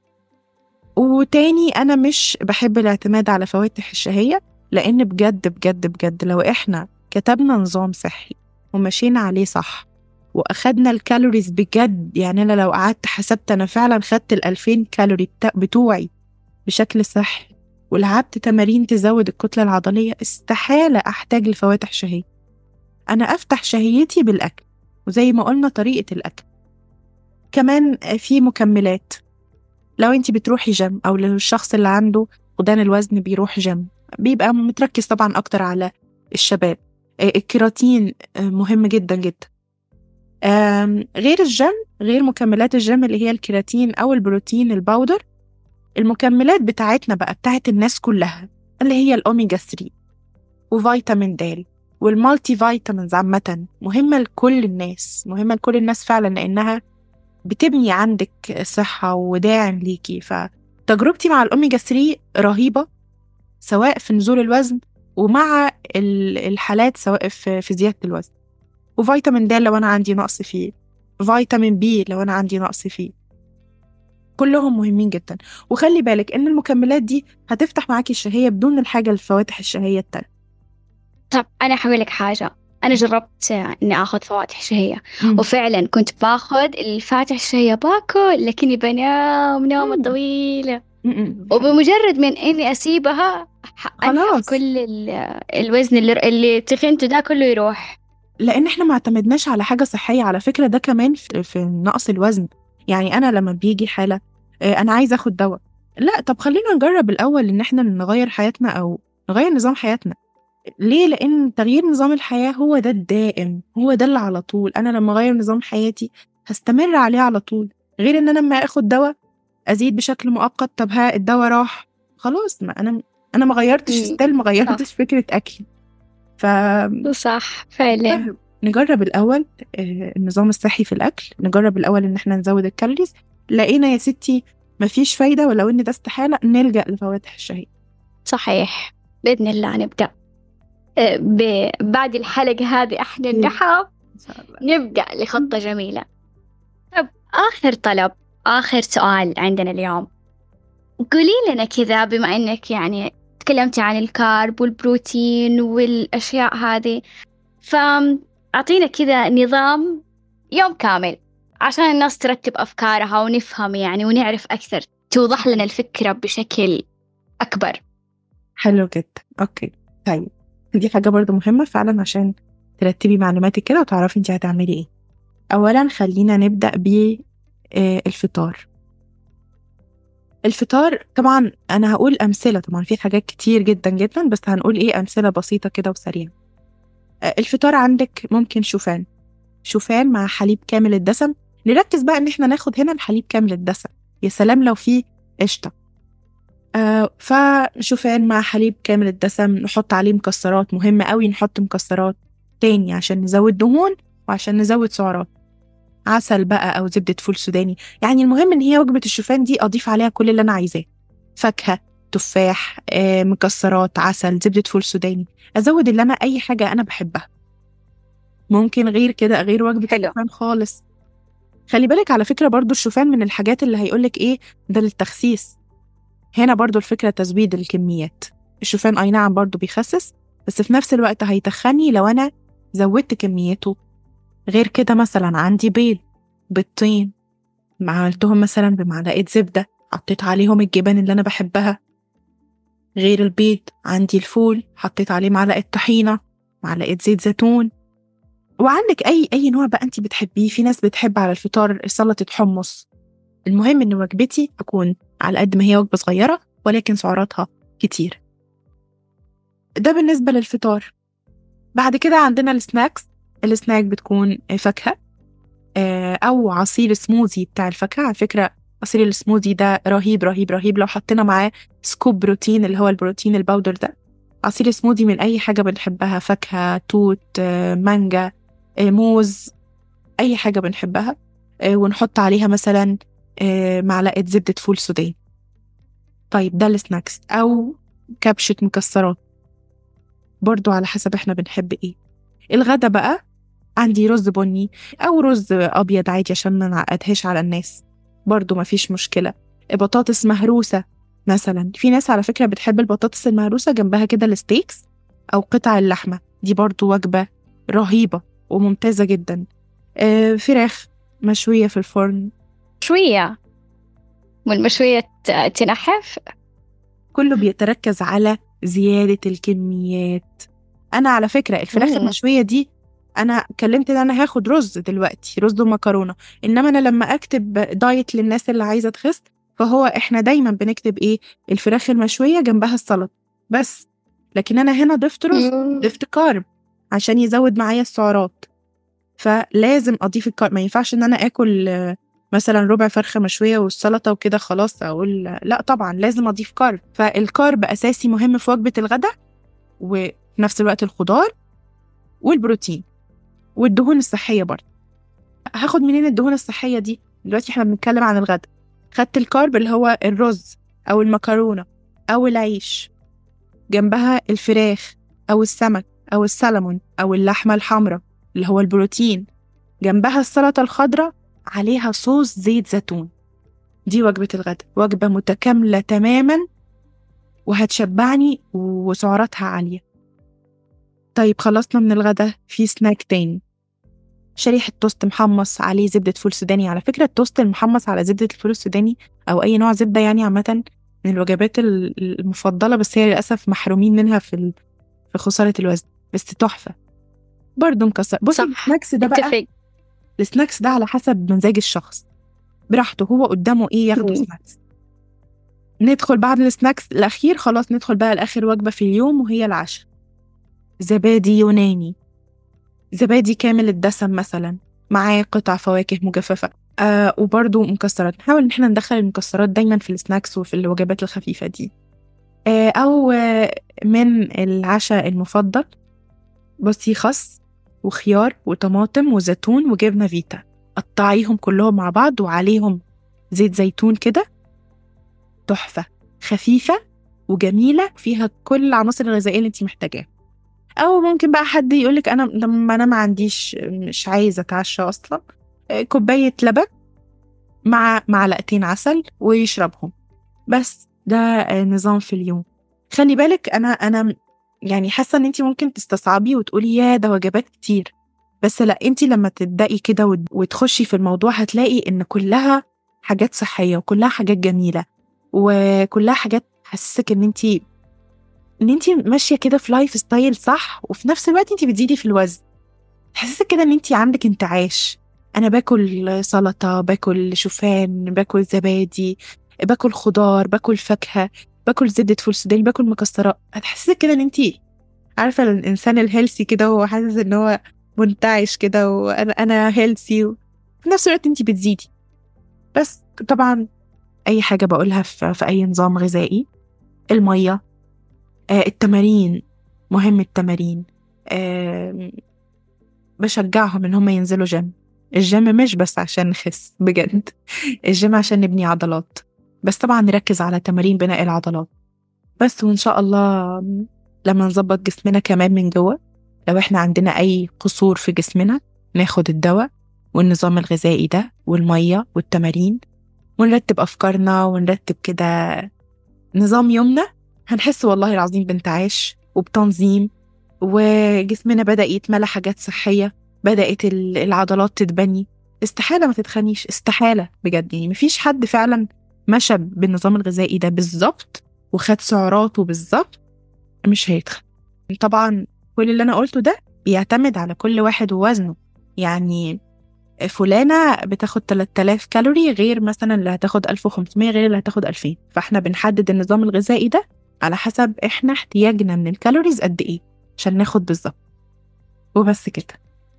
وتاني أنا مش بحب الاعتماد على فواتح الشهية لأن بجد بجد بجد لو إحنا كتبنا نظام صحي ومشينا عليه صح وأخدنا الكالوريز بجد يعني أنا لو قعدت حسبت أنا فعلا خدت الألفين كالوري بتوعي بشكل صحي ولعبت تمارين تزود الكتلة العضلية استحالة أحتاج لفواتح شهية أنا أفتح شهيتي بالأكل وزي ما قلنا طريقة الأكل كمان في مكملات لو انت بتروحي جيم أو للشخص اللي عنده فقدان الوزن بيروح جيم بيبقى متركز طبعا أكتر على الشباب الكيراتين مهم جدا جدا غير الجيم غير مكملات الجيم اللي هي الكيراتين أو البروتين الباودر المكملات بتاعتنا بقى بتاعت الناس كلها اللي هي الأوميجا 3 وفيتامين د والمالتي فيتامينز عامة مهمة لكل الناس مهمة لكل الناس فعلا لأنها بتبني عندك صحة وداعم ليكي فتجربتي مع الأوميجا 3 رهيبة سواء في نزول الوزن ومع الحالات سواء في زيادة الوزن وفيتامين د لو أنا عندي نقص فيه فيتامين بي لو أنا عندي نقص فيه كلهم مهمين جدا وخلي بالك ان المكملات دي هتفتح معاكي الشهيه بدون الحاجه الفواتح الشهيه التانية طب انا حقول لك حاجه انا جربت اني اخذ فواتح شهيه مم. وفعلا كنت باخذ الفاتح الشهيه باكل لكني بنام نومه طويله وبمجرد من اني اسيبها ح- أنحف خلاص. كل ال- الوزن اللي, اللي تخنته ده كله يروح لان احنا ما اعتمدناش على حاجه صحيه على فكره ده كمان في, في نقص الوزن يعني انا لما بيجي حاله آه، انا عايزه اخد دواء لا طب خلينا نجرب الاول ان احنا نغير حياتنا او نغير نظام حياتنا ليه لان تغيير نظام الحياه هو ده الدائم هو ده اللي على طول انا لما اغير نظام حياتي هستمر عليه على طول غير ان انا لما اخد دواء ازيد بشكل مؤقت طب ها الدواء راح خلاص ما انا انا ما غيرتش مم. ستيل ما غيرتش فكره اكلي ف صح فعلا نجرب نجرب الأول آه، النظام الصحي في الأكل نجرب الأول إن إحنا نزود الكالوريز لقينا يا ستي مفيش فايدة ولو إن ده استحالة نلجأ لفواتح الشهية صحيح بإذن الله نبدأ آه، ب- بعد الحلقة هذه احنا مم. النحاف إن شاء الله نبدأ لخطة جميلة طب آخر طلب آخر سؤال عندنا اليوم قولي لنا كذا بما إنك يعني تكلمتي عن الكارب والبروتين والأشياء هذه فأعطينا كذا نظام يوم كامل عشان الناس ترتب أفكارها ونفهم يعني ونعرف أكثر توضح لنا الفكرة بشكل أكبر حلو جدا أوكي طيب دي حاجة برضو مهمة فعلا عشان ترتبي معلوماتك كده وتعرفي انت هتعملي ايه أولا خلينا نبدأ بالفطار الفطار طبعا أنا هقول أمثلة طبعا في حاجات كتير جدا جدا بس هنقول ايه أمثلة بسيطة كده وسريعة آه، الفطار عندك ممكن شوفان شوفان مع حليب كامل الدسم نركز بقى ان احنا ناخد هنا الحليب كامل الدسم يا سلام لو فيه قشطه آه فشوفان مع حليب كامل الدسم نحط عليه مكسرات مهم قوي نحط مكسرات تاني عشان نزود دهون وعشان نزود سعرات عسل بقى او زبده فول سوداني يعني المهم ان هي وجبه الشوفان دي اضيف عليها كل اللي انا عايزاه فاكهه تفاح آه مكسرات عسل زبده فول سوداني ازود اللي انا اي حاجه انا بحبها ممكن غير كده غير وجبه حلو. الشوفان خالص خلي بالك على فكره برضو الشوفان من الحاجات اللي هيقولك ايه ده للتخسيس هنا برضو الفكره تزويد الكميات الشوفان اي نعم برضو بيخسس بس في نفس الوقت هيتخني لو انا زودت كميته غير كده مثلا عندي بيض بيضتين عملتهم مثلا بمعلقه زبده حطيت عليهم الجبن اللي انا بحبها غير البيض عندي الفول حطيت عليه معلقه طحينه معلقه زيت زيتون وعندك اي اي نوع بقى انت بتحبيه في ناس بتحب على الفطار سلطه حمص المهم ان وجبتي تكون على قد ما هي وجبه صغيره ولكن سعراتها كتير ده بالنسبه للفطار بعد كده عندنا السناكس السناك بتكون فاكهه آه، او عصير سموزي بتاع الفاكهه على فكره عصير السموزي ده رهيب رهيب رهيب لو حطينا معاه سكوب بروتين اللي هو البروتين الباودر ده عصير سموزي من اي حاجه بنحبها فاكهه توت آه، مانجا آه، موز اي حاجه بنحبها آه، ونحط عليها مثلا آه، معلقه زبده فول سوداني طيب ده السناكس او كبشه مكسرات برضو على حسب احنا بنحب ايه الغدا بقى عندي رز بني او رز ابيض عادي عشان ما نعقدهاش على الناس برضو مفيش مشكله بطاطس مهروسه مثلا في ناس على فكره بتحب البطاطس المهروسه جنبها كده الستيكس او قطع اللحمه دي برضو وجبه رهيبه وممتازه جدا آه، فراخ مشويه في الفرن شوية والمشوية ت- تنحف كله بيتركز على زيادة الكميات أنا على فكرة الفراخ مم. المشوية دي أنا كلمت إن أنا هاخد رز دلوقتي رز ومكرونة إنما أنا لما أكتب دايت للناس اللي عايزة تخس فهو إحنا دايما بنكتب إيه الفراخ المشوية جنبها السلطة بس لكن أنا هنا ضفت رز مم. ضفت كارب عشان يزود معايا السعرات فلازم اضيف الكارب ما ينفعش ان انا اكل آه، مثلا ربع فرخه مشويه والسلطه وكده خلاص اقول لا طبعا لازم اضيف كارب فالكارب اساسي مهم في وجبه الغداء وفي نفس الوقت الخضار والبروتين والدهون الصحيه برضه هاخد منين الدهون الصحيه دي دلوقتي احنا بنتكلم عن الغداء خدت الكارب اللي هو الرز او المكرونه او العيش جنبها الفراخ او السمك او السلمون او اللحمه الحمراء اللي هو البروتين جنبها السلطه الخضراء عليها صوص زيت زيتون دي وجبه الغداء وجبه متكامله تماما وهتشبعني وسعراتها عاليه طيب خلصنا من الغداء في سناك تاني شريحة توست محمص عليه زبدة فول سوداني على فكرة التوست المحمص على زبدة الفول السوداني أو أي نوع زبدة يعني عامة من الوجبات ال- المفضلة بس هي للأسف محرومين منها في ال- في خسارة الوزن بس تحفة برضه مكسر بصي صح. السناكس ده بقى اتفق السناكس ده على حسب مزاج الشخص براحته هو قدامه ايه ياخده مم. سناكس ندخل بعد السناكس الأخير خلاص ندخل بقى لآخر وجبة في اليوم وهي العشاء زبادي يوناني زبادي كامل الدسم مثلا معاه قطع فواكه مجففة آه وبرضه مكسرات نحاول إن احنا ندخل المكسرات دايما في السناكس وفي الوجبات الخفيفة دي آه أو آه من العشاء المفضل بصي خس وخيار وطماطم وزيتون وجبنة فيتا قطعيهم كلهم مع بعض وعليهم زيت زيتون كده تحفة خفيفة وجميلة فيها كل العناصر الغذائية اللي انت محتاجاها أو ممكن بقى حد يقولك أنا لما أنا ما عنديش مش عايزة أتعشى أصلا آه، كوباية لبن مع معلقتين عسل ويشربهم بس ده آه، نظام في اليوم خلي بالك أنا أنا يعني حاسة إن انت ممكن تستصعبي وتقولي يا ده وجبات كتير بس لا انت لما تبدأي كده وت- وتخشي في الموضوع هتلاقي إن كلها حاجات صحية وكلها حاجات جميلة وكلها حاجات تحسسك ان انت ان انت ماشيه كده في لايف ستايل صح وفي نفس الوقت انت بتزيدي في الوزن تحسسك كده ان انت عندك انتعاش انا باكل سلطه باكل شوفان باكل زبادي باكل خضار باكل فاكهه باكل زبده فول سوداني باكل مكسرات هتحسسك كده ان انت عارفه الانسان الهيلسي كده وهو حاسس ان هو منتعش كده وانا انا هيلسي وفي نفس الوقت انت بتزيدي بس طبعا اي حاجه بقولها في, في اي نظام غذائي الميه آه التمارين مهم التمارين آه بشجعهم ان هم ينزلوا جيم الجيم مش بس عشان نخس بجد الجيم عشان نبني عضلات بس طبعا نركز على تمارين بناء العضلات بس وان شاء الله لما نظبط جسمنا كمان من جوه لو احنا عندنا اي قصور في جسمنا ناخد الدواء والنظام الغذائي ده والميه والتمارين ونرتب افكارنا ونرتب كده نظام يومنا هنحس والله العظيم بانتعاش وبتنظيم وجسمنا بدأ يتملى حاجات صحية بدأت ال- العضلات تتبني استحالة ما تتخنيش استحالة بجد يعني مفيش حد فعلا مشى بالنظام الغذائي ده بالظبط وخد سعراته بالظبط مش هيتخن طبعا كل اللي أنا قلته ده بيعتمد على كل واحد ووزنه يعني فلانة بتاخد 3000 كالوري غير مثلا اللي هتاخد 1500 غير اللي هتاخد 2000 فاحنا بنحدد النظام الغذائي ده على حسب احنا احتياجنا من الكالوريز قد ايه عشان ناخد بالظبط وبس كده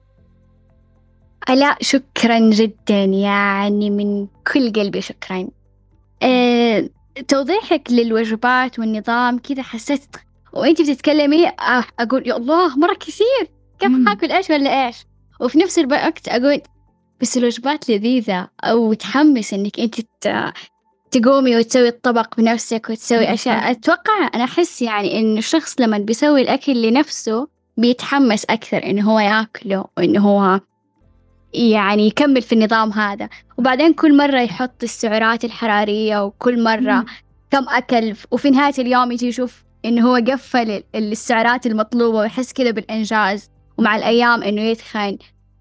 آلاء شكرا جدا يعني من كل قلبي شكرا أه توضيحك للوجبات والنظام كذا حسيت وانت بتتكلمي آه اقول يا الله مرة كثير كيف مم. حاكل ايش ولا ايش وفي نفس الوقت اقول بس الوجبات لذيذة او تحمس انك انت ت- تقومي وتسوي الطبق بنفسك وتسوي اشياء اتوقع انا احس يعني ان الشخص لما بيسوي الاكل لنفسه بيتحمس اكثر انه هو ياكله وانه هو يعني يكمل في النظام هذا وبعدين كل مرة يحط السعرات الحرارية وكل مرة مم. كم أكل وفي نهاية اليوم يجي يشوف إنه هو قفل ال- السعرات المطلوبة ويحس كذا بالإنجاز ومع الأيام إنه يتخن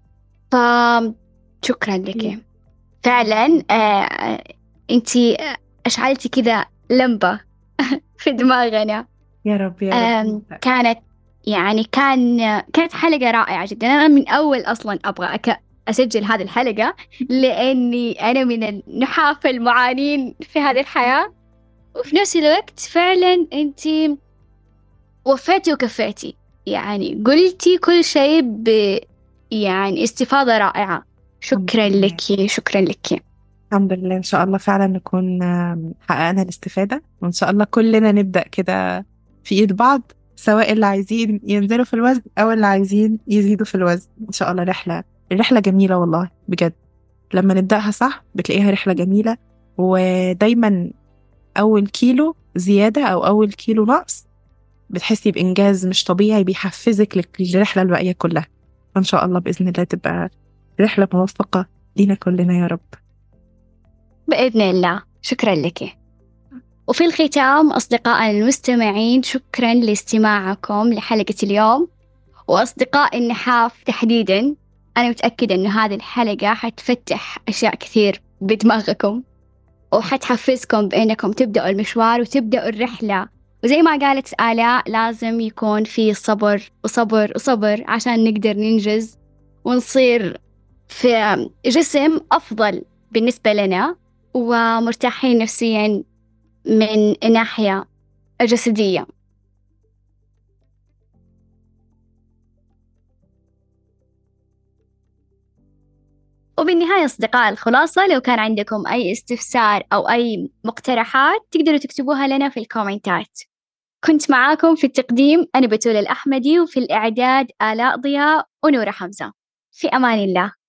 فشكرا لك مم. فعلا آه أنتي أشعلتي كذا لمبة في دماغنا يا رب يا آم، كانت يعني كان كانت حلقة رائعة جدا أنا من أول أصلا أبغى أك... أسجل هذه الحلقة لأني أنا من النحاف المعانين في هذه الحياة وفي نفس الوقت فعلا أنت وفيتي وكفيتي يعني قلتي كل شيء ب يعني استفاضة رائعة شكرا الحمد لله. لك شكرا لك الحمد لله ان شاء الله فعلا نكون آم، حققنا الاستفادة وان شاء الله كلنا نبدأ كده في ايد بعض سواء اللي عايزين ينزلوا في الوزن او اللي عايزين يزيدوا في الوزن ان شاء الله رحلة الرحلة جميلة والله بجد لما نبدأها صح بتلاقيها رحلة جميلة ودايما أول كيلو زيادة أو أول كيلو نقص بتحسي بإنجاز مش طبيعي بيحفزك لك- للرحلة الباقية كلها وإن شاء الله بإذن الله تبقى رحلة موفقة لينا كلنا يا رب بإذن الله شكرا لك وفي الختام أصدقائنا المستمعين شكرا لاستماعكم لحلقة اليوم وأصدقاء النحاف تحديدا أنا متأكدة أن هذه الحلقة حتفتح أشياء كثير بدماغكم وحتحفزكم بإنكم تبدأوا المشوار وتبدأوا الرحلة وزي ما قالت آلاء لازم يكون في صبر وصبر وصبر عشان نقدر ننجز ونصير في جسم أفضل بالنسبة لنا ومرتاحين نفسيا من الناحية الجسدية وبالنهاية أصدقاء الخلاصة لو كان عندكم أي استفسار أو أي مقترحات تقدروا تكتبوها لنا في الكومنتات كنت معاكم في التقديم أنا بتول الأحمدي وفي الإعداد آلاء ضياء ونورة حمزة في أمان الله